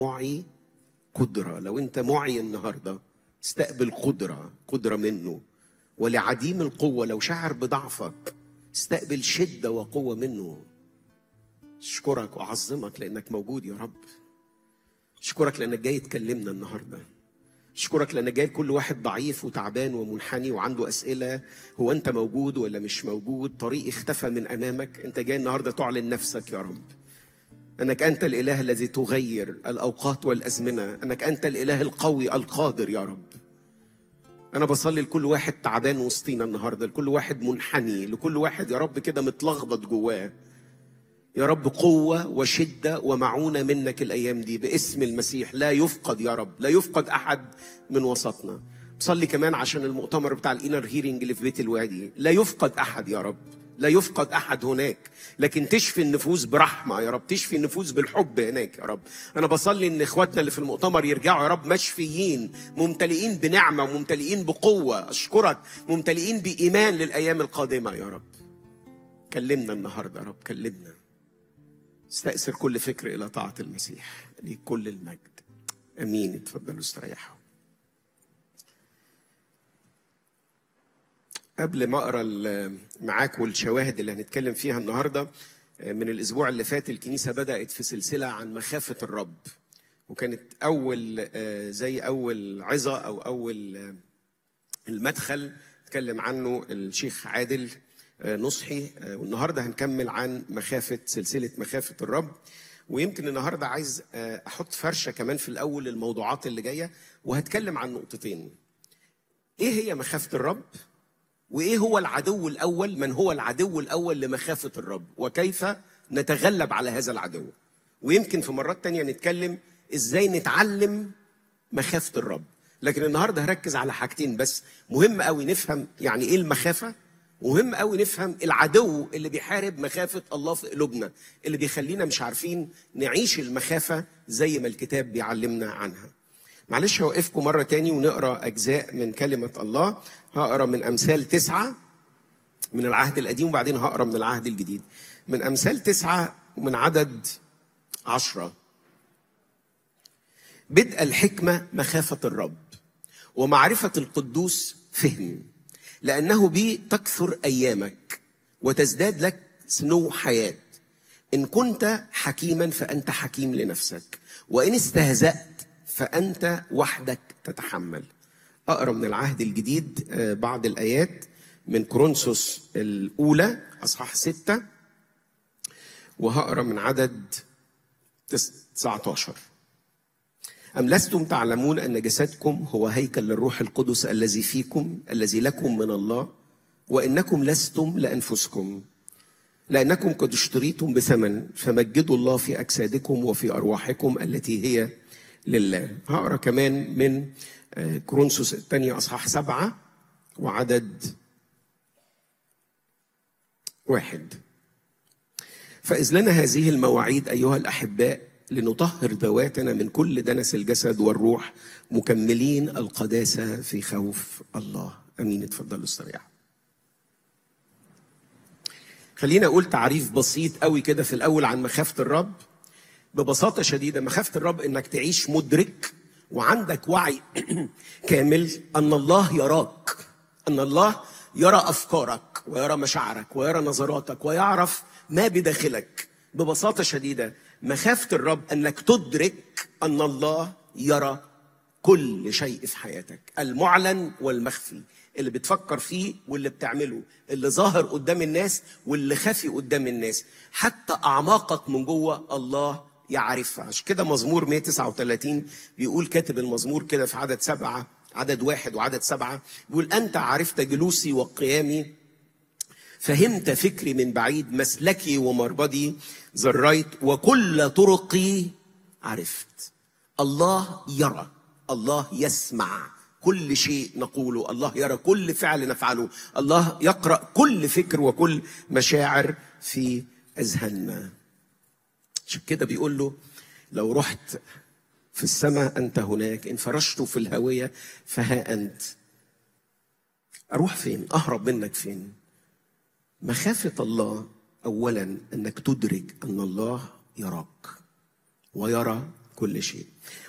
معي قدرة لو أنت معي النهاردة استقبل قدرة قدرة منه ولعديم القوة لو شعر بضعفك استقبل شدة وقوة منه أشكرك وأعظمك لأنك موجود يا رب أشكرك لأنك جاي تكلمنا النهارده أشكرك لأنك جاي لكل واحد ضعيف وتعبان ومنحني وعنده أسئلة هو أنت موجود ولا مش موجود طريق اختفى من أمامك أنت جاي النهاردة تعلن نفسك يا رب أنك أنت الإله الذي تغير الأوقات والأزمنة أنك أنت الإله القوي القادر يا رب أنا بصلي لكل واحد تعبان وسطينا النهاردة لكل واحد منحني لكل واحد يا رب كده متلخبط جواه يا رب قوة وشدة ومعونة منك الأيام دي باسم المسيح لا يفقد يا رب لا يفقد أحد من وسطنا بصلي كمان عشان المؤتمر بتاع الانر هيرنج اللي في بيت الوادي لا يفقد أحد يا رب لا يفقد أحد هناك لكن تشفي النفوس برحمة يا رب تشفي النفوس بالحب هناك يا رب أنا بصلي إن إخواتنا اللي في المؤتمر يرجعوا يا رب مشفيين ممتلئين بنعمة وممتلئين بقوة أشكرك ممتلئين بإيمان للأيام القادمة يا رب كلمنا النهاردة يا رب كلمنا استأثر كل فكر إلى طاعة المسيح ليك كل المجد أمين اتفضلوا استريحوا قبل ما أقرأ ال- معاكم الشواهد اللي هنتكلم فيها النهاردة من الأسبوع اللي فات الكنيسة بدأت في سلسلة عن مخافة الرب وكانت أول آه، زي أول عظة أو أول آه، المدخل اتكلم عنه الشيخ عادل آه، نصحي آه، والنهارده هنكمل عن مخافه سلسله مخافه الرب ويمكن النهارده عايز آه، احط فرشه كمان في الاول للموضوعات اللي جايه وهتكلم عن نقطتين ايه هي مخافه الرب وايه هو العدو الاول من هو العدو الاول لمخافه الرب وكيف نتغلب على هذا العدو ويمكن في مرات تانية نتكلم ازاي نتعلم مخافة الرب لكن النهاردة هركز على حاجتين بس مهم قوي نفهم يعني ايه المخافة مهم قوي نفهم العدو اللي بيحارب مخافة الله في قلوبنا اللي بيخلينا مش عارفين نعيش المخافة زي ما الكتاب بيعلمنا عنها معلش هوقفكم مرة تاني ونقرأ أجزاء من كلمة الله هقرأ من أمثال تسعة من العهد القديم وبعدين هقرأ من العهد الجديد من أمثال تسعة ومن عدد عشرة بدء الحكمة مخافة الرب ومعرفة القدوس فهم لأنه بي تكثر أيامك وتزداد لك سنو حياة إن كنت حكيما فأنت حكيم لنفسك وإن استهزأت فأنت وحدك تتحمل أقرأ من العهد الجديد آه، بعض الآيات من كورنثوس الأولى أصحاح ستة وهقرأ من عدد 19 أم لستم تعلمون أن جسدكم هو هيكل للروح القدس الذي فيكم الذي لكم من الله وإنكم لستم لأنفسكم لأنكم قد اشتريتم بثمن فمجدوا الله في أجسادكم وفي أرواحكم التي هي لله هقرأ كمان من آه، كورنثوس الثانية أصحاح سبعة وعدد واحد فإذ لنا هذه المواعيد أيها الأحباء لنطهر ذواتنا من كل دنس الجسد والروح مكملين القداسة في خوف الله أمين اتفضلوا استريحوا خلينا أقول تعريف بسيط قوي كده في الأول عن مخافة الرب ببساطة شديدة مخافة الرب إنك تعيش مدرك وعندك وعي كامل أن الله يراك أن الله يرى أفكارك ويرى مشاعرك ويرى نظراتك ويعرف ما بداخلك ببساطة شديدة مخافة الرب أنك تدرك أن الله يرى كل شيء في حياتك المعلن والمخفي اللي بتفكر فيه واللي بتعمله اللي ظاهر قدام الناس واللي خفي قدام الناس حتى أعماقك من جوه الله يعرفها عشان كده مزمور 139 بيقول كاتب المزمور كده في عدد سبعة عدد واحد وعدد سبعة بيقول أنت عرفت جلوسي وقيامي فهمت فكري من بعيد مسلكي ومربدي زريت وكل طرقي عرفت الله يرى الله يسمع كل شيء نقوله الله يرى كل فعل نفعله الله يقرأ كل فكر وكل مشاعر في أذهاننا عشان كده بيقول له لو رحت في السماء أنت هناك إن فرشت في الهوية فها أنت أروح فين أهرب منك فين مخافة الله أولا أنك تدرك أن الله يراك ويرى كل شيء